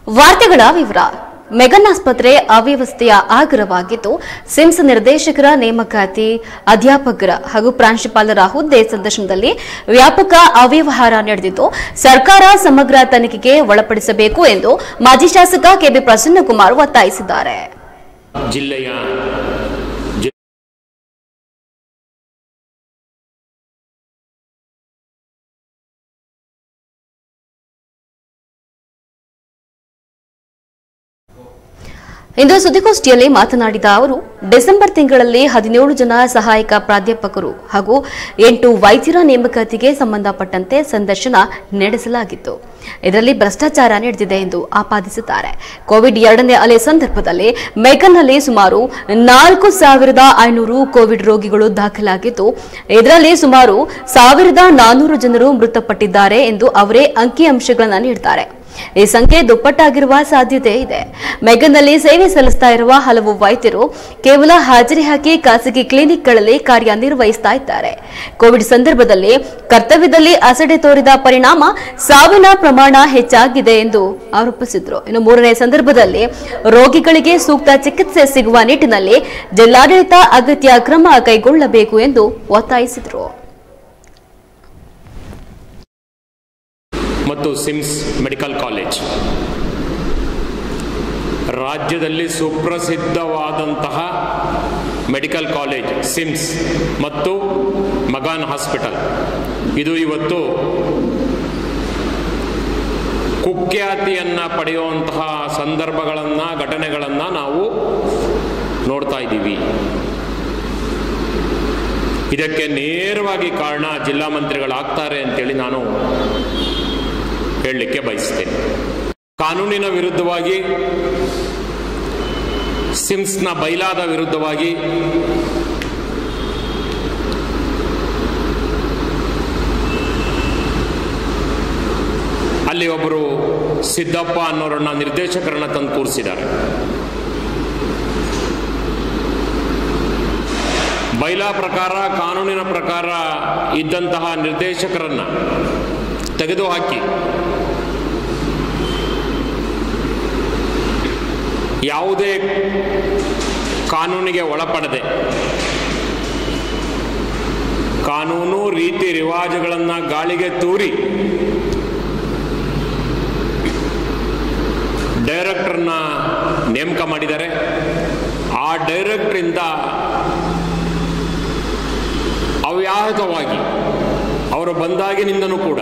ವಾರ್ತೆಗಳ ವಿವರ ಮೆಗನ್ ಆಸ್ಪತ್ರೆ ಅವ್ಯವಸ್ಥೆಯ ಆಗ್ರವಾಗಿದ್ದು ಸಿಮ್ಸ್ ನಿರ್ದೇಶಕರ ನೇಮಕಾತಿ ಅಧ್ಯಾಪಕರ ಹಾಗೂ ಪ್ರಾಂಶುಪಾಲರ ಹುದ್ದೆ ಸಂದರ್ಶನದಲ್ಲಿ ವ್ಯಾಪಕ ಅವ್ಯವಹಾರ ನಡೆದಿದ್ದು ಸರ್ಕಾರ ಸಮಗ್ರ ತನಿಖೆಗೆ ಒಳಪಡಿಸಬೇಕು ಎಂದು ಮಾಜಿ ಶಾಸಕ ಕೆಬಿ ಪ್ರಸನ್ನಕುಮಾರ್ ಒತ್ತಾಯಿಸಿದ್ದಾರೆ ಜಿಲ್ಲೆಯ ಜಿ- ಇಂದು ಸುದ್ದಿಗೋಷ್ಠಿಯಲ್ಲಿ ಮಾತನಾಡಿದ ಅವರು ಡಿಸೆಂಬರ್ ತಿಂಗಳಲ್ಲಿ ಹದಿನೇಳು ಜನ ಸಹಾಯಕ ಪ್ರಾಧ್ಯಾಪಕರು ಹಾಗೂ ಎಂಟು ವೈದ್ಯರ ನೇಮಕಾತಿಗೆ ಸಂಬಂಧಪಟ್ಟಂತೆ ಸಂದರ್ಶನ ನಡೆಸಲಾಗಿತ್ತು ಇದರಲ್ಲಿ ಭ್ರಷ್ಟಾಚಾರ ನಡೆದಿದೆ ಎಂದು ಆಪಾದಿಸಿದ್ದಾರೆ ಕೋವಿಡ್ ಎರಡನೇ ಅಲೆ ಸಂದರ್ಭದಲ್ಲಿ ಮೆಗನ್ನಲ್ಲಿ ಸುಮಾರು ನಾಲ್ಕು ಸಾವಿರದ ಐನೂರು ಕೋವಿಡ್ ರೋಗಿಗಳು ದಾಖಲಾಗಿದ್ದು ಇದರಲ್ಲಿ ಸುಮಾರು ಸಾವಿರದ ನಾನೂರು ಜನರು ಮೃತಪಟ್ಟಿದ್ದಾರೆ ಎಂದು ಅವರೇ ಅಂಕಿಅಂಶಗಳನ್ನು ನೀಡಿದ್ದಾರೆ ಈ ಸಂಖ್ಯೆ ದುಪ್ಪಟ್ಟಾಗಿರುವ ಸಾಧ್ಯತೆ ಇದೆ ಮೆಗನ್ನಲ್ಲಿ ಸೇವೆ ಸಲ್ಲಿಸ್ತಾ ಇರುವ ಹಲವು ವೈದ್ಯರು ಕೇವಲ ಹಾಜರಿ ಹಾಕಿ ಖಾಸಗಿ ಕ್ಲಿನಿಕ್ಗಳಲ್ಲಿ ಕಾರ್ಯನಿರ್ವಹಿಸ್ತಾ ಇದ್ದಾರೆ ಕೋವಿಡ್ ಸಂದರ್ಭದಲ್ಲಿ ಕರ್ತವ್ಯದಲ್ಲಿ ಅಸಡೆ ತೋರಿದ ಪರಿಣಾಮ ಸಾವಿನ ಪ್ರಮಾಣ ಹೆಚ್ಚಾಗಿದೆ ಎಂದು ಆರೋಪಿಸಿದ್ರು ಇನ್ನು ಮೂರನೇ ಸಂದರ್ಭದಲ್ಲಿ ರೋಗಿಗಳಿಗೆ ಸೂಕ್ತ ಚಿಕಿತ್ಸೆ ಸಿಗುವ ನಿಟ್ಟಿನಲ್ಲಿ ಜಿಲ್ಲಾಡಳಿತ ಅಗತ್ಯ ಕ್ರಮ ಕೈಗೊಳ್ಳಬೇಕು ಎಂದು ಒತ್ತಾಯಿಸಿದರು ಮತ್ತು ಸಿಮ್ಸ್ ಮೆಡಿಕಲ್ ಕಾಲೇಜ್ ರಾಜ್ಯದಲ್ಲಿ ಸುಪ್ರಸಿದ್ಧವಾದಂತಹ ಮೆಡಿಕಲ್ ಕಾಲೇಜ್ ಸಿಮ್ಸ್ ಮತ್ತು ಮಗಾನ್ ಹಾಸ್ಪಿಟಲ್ ಇದು ಇವತ್ತು ಕುಖ್ಯಾತಿಯನ್ನು ಪಡೆಯುವಂತಹ ಸಂದರ್ಭಗಳನ್ನು ಘಟನೆಗಳನ್ನು ನಾವು ನೋಡ್ತಾ ಇದ್ದೀವಿ ಇದಕ್ಕೆ ನೇರವಾಗಿ ಕಾರಣ ಜಿಲ್ಲಾ ಮಂತ್ರಿಗಳಾಗ್ತಾರೆ ಅಂತೇಳಿ ನಾನು ಹೇಳಲಿಕ್ಕೆ ಬಯಸ್ತೇನೆ ಕಾನೂನಿನ ವಿರುದ್ಧವಾಗಿ ಸಿಮ್ಸ್ನ ಬೈಲಾದ ವಿರುದ್ಧವಾಗಿ ಅಲ್ಲಿ ಒಬ್ಬರು ಸಿದ್ದಪ್ಪ ಅನ್ನೋರನ್ನ ನಿರ್ದೇಶಕರನ್ನ ತಂದು ಕೂರಿಸಿದ್ದಾರೆ ಬೈಲಾ ಪ್ರಕಾರ ಕಾನೂನಿನ ಪ್ರಕಾರ ಇದ್ದಂತಹ ನಿರ್ದೇಶಕರನ್ನ ತೆಗೆದುಹಾಕಿ ಯಾವುದೇ ಕಾನೂನಿಗೆ ಒಳಪಡದೆ ಕಾನೂನು ರೀತಿ ರಿವಾಜುಗಳನ್ನು ಗಾಳಿಗೆ ತೂರಿ ಡೈರೆಕ್ಟರ್ನ ನೇಮಕ ಮಾಡಿದ್ದಾರೆ ಆ ಡೈರೆಕ್ಟ್ರಿಂದ ಅವ್ಯಾಹತವಾಗಿ ಅವರು ಬಂದಾಗಿನಿಂದನೂ ಕೂಡ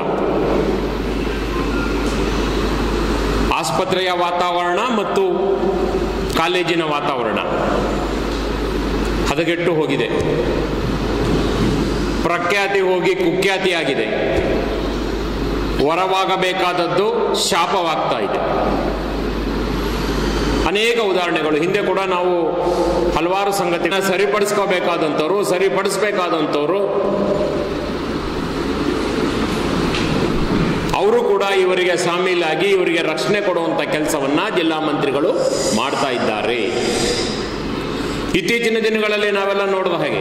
ಆಸ್ಪತ್ರೆಯ ವಾತಾವರಣ ಮತ್ತು ಕಾಲೇಜಿನ ವಾತಾವರಣ ಹದಗೆಟ್ಟು ಹೋಗಿದೆ ಪ್ರಖ್ಯಾತಿ ಹೋಗಿ ಕುಖ್ಯಾತಿಯಾಗಿದೆ ವರವಾಗಬೇಕಾದದ್ದು ಶಾಪವಾಗ್ತಾ ಇದೆ ಅನೇಕ ಉದಾಹರಣೆಗಳು ಹಿಂದೆ ಕೂಡ ನಾವು ಹಲವಾರು ಸಂಗತಿನ ಸರಿಪಡಿಸ್ಕೋಬೇಕಾದಂಥವ್ರು ಸರಿಪಡಿಸ್ಬೇಕಾದಂಥವ್ರು ಅವರು ಕೂಡ ಇವರಿಗೆ ಸಾಮೀಲಾಗಿ ಇವರಿಗೆ ರಕ್ಷಣೆ ಕೊಡುವಂಥ ಕೆಲಸವನ್ನ ಜಿಲ್ಲಾ ಮಂತ್ರಿಗಳು ಮಾಡ್ತಾ ಇದ್ದಾರೆ ಇತ್ತೀಚಿನ ದಿನಗಳಲ್ಲಿ ನಾವೆಲ್ಲ ನೋಡಿದ ಹಾಗೆ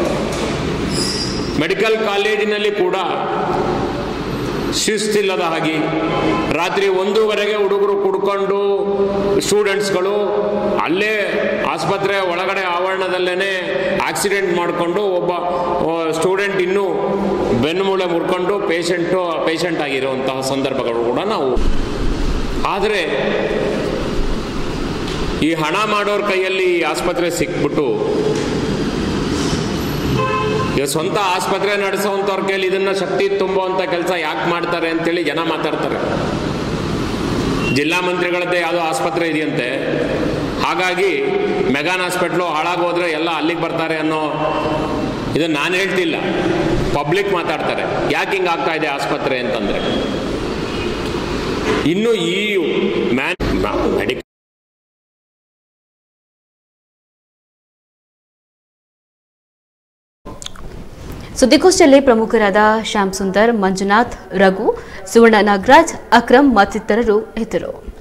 ಮೆಡಿಕಲ್ ಕಾಲೇಜಿನಲ್ಲಿ ಕೂಡ ಶಿಸ್ತಿಲ್ಲದ ಹಾಗೆ ರಾತ್ರಿ ಒಂದೂವರೆಗೆ ಹುಡುಗರು ಕುಡ್ಕೊಂಡು ಸ್ಟೂಡೆಂಟ್ಸ್ಗಳು ಅಲ್ಲೇ ಆಸ್ಪತ್ರೆಯ ಒಳಗಡೆ ಆವರಣದಲ್ಲೇ ಆಕ್ಸಿಡೆಂಟ್ ಮಾಡಿಕೊಂಡು ಒಬ್ಬ ಸ್ಟೂಡೆಂಟ್ ಇನ್ನೂ ಬೆನ್ನುಮೂಳೆ ಮುರ್ಕೊಂಡು ಪೇಷಂಟು ಪೇಷಂಟ್ ಆಗಿರುವಂತಹ ಸಂದರ್ಭಗಳು ಕೂಡ ನಾವು ಆದರೆ ಈ ಹಣ ಮಾಡೋರ ಕೈಯಲ್ಲಿ ಈ ಆಸ್ಪತ್ರೆ ಸಿಕ್ಬಿಟ್ಟು ಈಗ ಸ್ವಂತ ಆಸ್ಪತ್ರೆ ನಡೆಸುವಂಥವ್ರ ಕೈಯಲ್ಲಿ ಇದನ್ನ ಶಕ್ತಿ ತುಂಬುವಂಥ ಕೆಲಸ ಯಾಕೆ ಮಾಡ್ತಾರೆ ಅಂತೇಳಿ ಜನ ಮಾತಾಡ್ತಾರೆ ಜಿಲ್ಲಾ ಮಂತ್ರಿಗಳದ್ದೇ ಯಾವುದೋ ಆಸ್ಪತ್ರೆ ಇದೆಯಂತೆ ಹಾಗಾಗಿ ಮೆಗಾನ್ ಹಾಸ್ಪಿಟ್ಲು ಹಾಳಾಗೋದ್ರೆ ಎಲ್ಲ ಅಲ್ಲಿಗೆ ಬರ್ತಾರೆ ಅನ್ನೋ ಇದನ್ನು ನಾನು ಹೇಳ್ತಿಲ್ಲ ಪಬ್ಲಿಕ್ ಮಾತಾಡ್ತಾರೆ ಯಾಕೆ ಹಿಂಗೆ ಆಗ್ತಾ ಇದೆ ಆಸ್ಪತ್ರೆ ಅಂತಂದ್ರೆ ಇನ್ನು ಈ ಮ್ಯಾನ್ ಮೆಡಿಕಲ್ ಸುದ್ದಿಗೋಷ್ಠಿಯಲ್ಲಿ ಪ್ರಮುಖರಾದ ಶ್ಯಾಮ್ ಸುಂದರ್ ಮಂಜುನಾಥ್ ರಘು ಸುವರ್ಣ ನಾಗರಾಜ್ ಅಕ್ರಮ್ ಮತ್ತಿತರರು ಇದ್ದರು